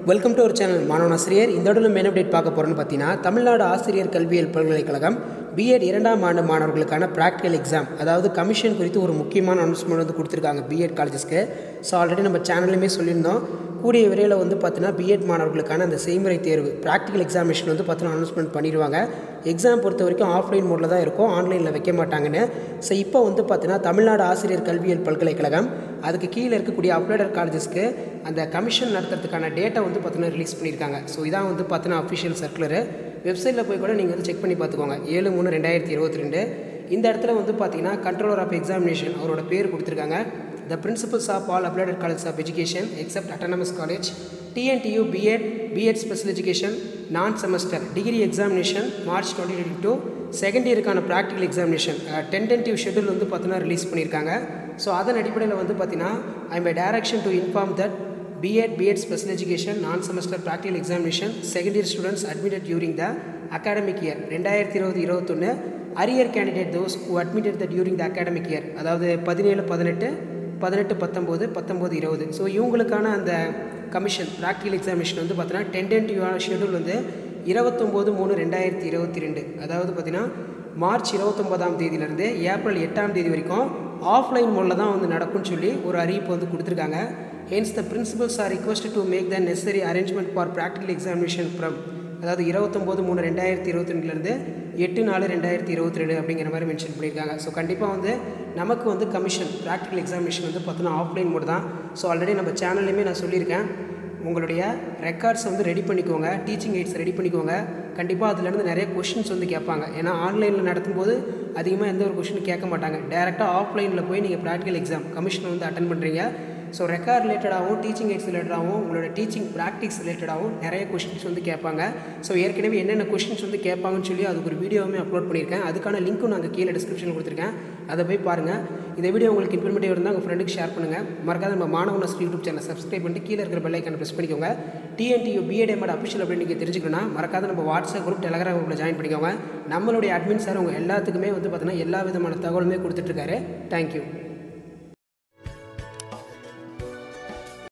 welcome to ஒரு channel மாணவன் ஆசிரியர் இந்த இடத்துல மெயின் அப்டேட் பார்க்க போகிறோன்னு பார்த்தீங்கன்னா தமிழ்நாடு ஆசிரியர் கல்வியியல் பல்கலைக்கழகம் பிஎட் இரண்டாம் ஆண்டு மாணவர்களுக்கான ப்ராக்டிக்கல் எக்ஸாம் அதாவது கமிஷன் குறித்து ஒரு முக்கியமான அனௌன்ஸ்மெண்ட் வந்து கொடுத்துருக்காங்க பிஎட் காலேஜஸ்க்கு ஸோ ஆல்ரெடி நம்ம சேனல்லையுமே சொல்லியிருந்தோம் கூடிய விரைவில் வந்து பார்த்தீங்கன்னா பிஎட் மாணவர்களுக்கான அந்த செய்முறை தேர்வு ப்ராக்டிக்கல் எக்ஸாமினேஷன் வந்து பார்த்தீங்கன்னா அனௌன்ஸ்மெண்ட் பண்ணிடுவாங்க எக்ஸாம் பொறுத்த வரைக்கும் ஆஃப்லைன் மோடில் தான் இருக்கும் ஆன்லைனில் வைக்க மாட்டாங்கன்னு ஸோ இப்போ வந்து பார்த்தீங்கன்னா தமிழ்நாடு ஆசிரியர் கல்வியியல் பல்கலைக்கழகம் அதுக்கு கீழே இருக்கக்கூடிய அப்ளைடர் காலேஜஸ்க்கு அந்த கமிஷன் நடத்துறதுக்கான டேட்டா வந்து பார்த்தீங்கன்னா ரிலீஸ் பண்ணியிருக்காங்க ஸோ இதான் வந்து பார்த்தீங்கன்னா அஃபிஷியல் சர்க்குலரு வெப்சைட்டில் போய் கூட நீங்கள் வந்து செக் பண்ணி பார்த்துக்கோங்க ஏழு மூணு ரெண்டாயிரத்தி இருபத்தி ரெண்டு இந்த இடத்துல வந்து பார்த்தீங்கன்னா கண்ட்ரோலர் ஆஃப் எக்ஸாமினேஷன் அவரோட பேர் கொடுத்துருக்காங்க the principals of all affiliated college of education except autonomous college TNTU BEd BEd special education non semester degree examination March twenty twenty two second இயருக்கான ப்ராக்டிகல் எக்ஸாமினேஷன் டென்டென்டிவ் ஷெடியூல் வந்து பார்த்தீங்கன்னா release பண்ணியிருக்காங்க so அதன் அடிப்படையில் வந்து பார்த்தீங்கன்னா I my direction to inform that BEd BEd special education non semester practical examination second year students admitted during the academic year ரெண்டாயிரத்தி இருபது இருபத்தொன்று arrear candidate those who admitted the during the academic year அதாவது பதினேழு பதினெட்டு பதினெட்டு பத்தொம்போது பத்தொம்போது இருபது ஸோ இவங்களுக்கான அந்த கமிஷன் ப்ராக்டிகல் எக்ஸாமினேஷன் வந்து பார்த்தீங்கன்னா டென்டென்டிவான ஷெடியூல் வந்து இருபத்தொம்போது மூணு ரெண்டாயிரத்தி இருபத்தி ரெண்டு அதாவது பார்த்தீங்கன்னா மார்ச் இருபத்தொம்போதாம் தேதியிலேருந்து ஏப்ரல் எட்டாம் தேதி வரைக்கும் ஆஃப்லைன் மோடில் தான் வந்து நடக்கும்னு சொல்லி ஒரு அறிவிப்பு வந்து கொடுத்துருக்காங்க hence the principals are request to make the necessary arrangement for practical examination from அதாவது இருபத்தொம்போது மூணு ரெண்டாயிரத்தி இருபத்தி ரெண்டுலேருந்து எட்டு நாலு ரெண்டாயிரத்தி இருபத்தி ரெண்டு அப்படிங்கிற மாதிரி மென்ஷன் பண்ணியிருக்காங்க ஸோ கண்டிப்பாக வந்து நமக்கு வந்து கமிஷன் ப்ராக்டிகல் எக்ஸாமினேஷன் வந்து பார்த்தோன்னா ஆஃப்லைன் மோடு தான் ஸோ ஆல்ரெடி நம்ம சேனல்லையுமே நான் சொல்லியிருக்கேன் உங்களுடைய ரெக்கார்ட்ஸ் வந்து ரெடி பண்ணிக்கோங்க டீச்சிங் எய்ட்ஸ் ரெடி பண்ணிக்கோங்க கண்டிப்பாக அதுலேருந்து நிறைய கொஷின்ஸ் வந்து கேட்பாங்க ஏன்னா ஆன்லைனில் நடத்தும்போது அதிகமாக எந்த ஒரு கொஷினும் கேட்க மாட்டாங்க டேரெக்டாக ஆஃப்லைனில் போய் நீங்கள் ப்ராக்டிக்கல் எக்ஸாம் கமிஷன் வந்து அட்டன் பண்ணுறீங்க ஸோ ரெக்கார்ட் ரிலேட்டடாகவும் டீச்சிங் எய்ட்ஸ் ரிலேட்டடாகவும் உங்களோட டீச்சிங் ப்ராக்டிஸ் ரிலேட்டடாகவும் நிறைய கொஷின்ஸ் வந்து கேட்பாங்க ஸோ ஏற்கனவே என்னென்ன கொஷின்ஸ் வந்து கேட்பாங்கன்னு சொல்லி அதுக்கு ஒரு வீடியோவுமே அப்லோட் பண்ணியிருக்கேன் அதுக்கான லிங்க்கும் நாங்கள் கீழே டிஸ்கிரிப்ஷனில் கொடுத்துருக்கேன் அதை போய் பாருங்கள் இந்த வீடியோ உங்களுக்கு இன்ஃபர்மேட்டிவ் இருந்தால் உங்கள் ஃப்ரெண்டுக்கு ஷேர் பண்ணுங்கள் மறக்காத நம்ம மாணவனஸ் யூடியூப் சேனல் சப்ஸ்கிரைப் பண்ணிட்டு கீழே இருக்கிற பெல் ஐக்கான ப்ரெஸ் பண்ணிக்கோங்க டிஎன்டியூ பிஎட்எம்மோட அஃபிஷியல் அப்படின்னு நீங்கள் தெரிஞ்சுக்கணும்னா மறக்காத நம்ம வாட்ஸ்அப் குரூப் டெலகிராம் குரூப்பில் ஜாயின் பண்ணிக்கோங்க நம்மளுடைய அட்மின் சார் உங்கள் எல்லாத்துக்குமே வந்து பார்த்தீங்கன்னா எல்லா விதமான தகவலுமே கொடுத்துட்ருக்காரு தேங்க்யூ